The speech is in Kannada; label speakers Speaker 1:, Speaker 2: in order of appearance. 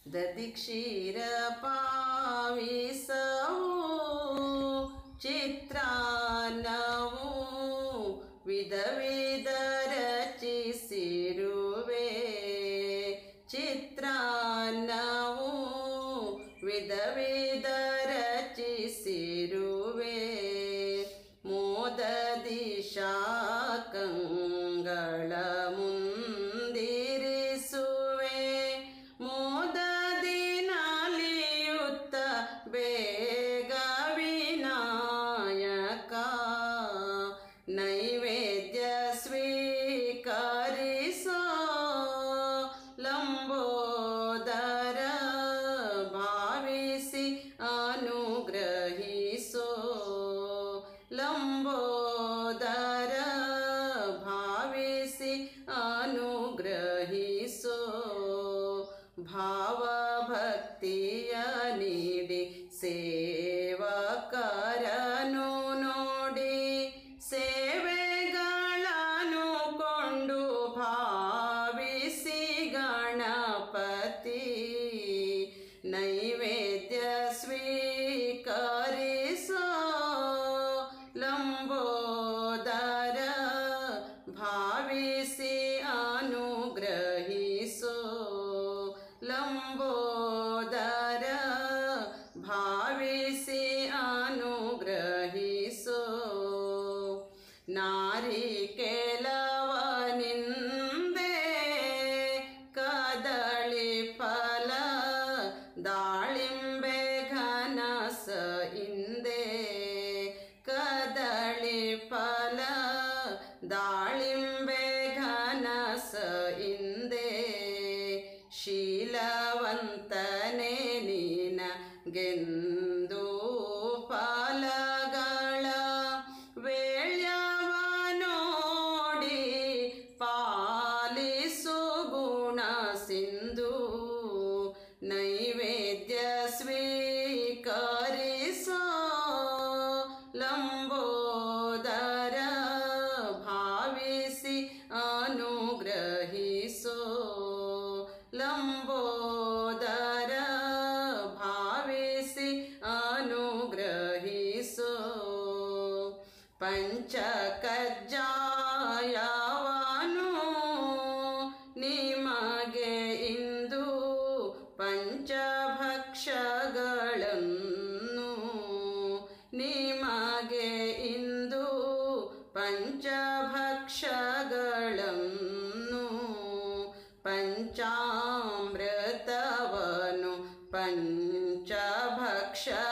Speaker 1: ದದಿ ಕ್ಷೀರ ಪಾವಿಸವು ಚಿತ್ರಾನ್ನವು ವಿಧ ವಿಧ ರಚಿಸಿರುವೆ ಚಿತ್ರಾನ್ನವು ವಿಧ ವಿಧ ರಚಿಸಿರುವೆ ಮೋದದಿ ಶಾಕಂಗಳ ಮುಂದಿರಿಸುವೆ ಮೋದದಿ ನಾಲಿಯುತ್ತ ಬೇಗ ವಿನಾಯಕ ನೈವೇದ್ಯ ಸ್ವೀಕರಿಸೋ ಲಂಬೋದರ ಭಾವಿಸಿ ಅನುಗ್ರಹಿಸೋ ಲಂಬೋದರ ಭಾವಿಸಿ ಅನುಗ್ರಹಿಸೋ ಭಾವಭಕ್ತಿಯ ನೀಡಿ ಸೇವಕರನು ನೋಡಿ ಸೇವೆಗಳನ್ನು ಕೊಂಡು ಭಾವಿಸಿ ಗಣಪತಿ ನೈವೇದ್ಯ ಸ್ವೀಕರಿಸೋ ಲಂಬೋದರ ಭಾವಿಸಿ ಅನುಗ್ರಹಿಸೋ ಲಂಬೋದರ ಭಾವಿಸಿ ಅನುಗ್ರಹಿಸೋ ನಾರಿಕೆಲವನಿಂದೆ ಕದಳಿ ಫಲ ದಾಳಿಂಬೆ ಘನಸ ಹಿಂದೆ ಕದಳಿ ಫಲ ದಾಳಿಂಬೆ ಘನಸ ಹಿಂದೆ ಶೀಲವಂತನೆ ನೀನ ಗೆಂದು ಫಲಗಳ ವೇಳ್ಯವ ನೋಡಿ ಪಾಲಿಸು ಗುಣ ಸಿಂಧು ನೈವೇದ್ಯ ಸ್ವೀಕರಿಸೋ ಲಂಬೋದರ ಭಾವಿಸಿ ಅನುಗ್ರಹಿಸೋ ಲಂಬೋದರ ಭಾವಿಸಿ ಅನುಗ್ರಹಿಸೋ ಪಂಚಕಜ್ಜಾಯವಾನು ನಿಮಗೆ ಇಂದು ಪಂಚಭಕ್ಷಗಳನ್ನು ನಿಮಗೆ ಇಂದು ಪಂಚಭಕ್ಷಗಳನ್ನು ಪಂಚಾಮೃತವನು ಪಂಚಭಕ್ಷ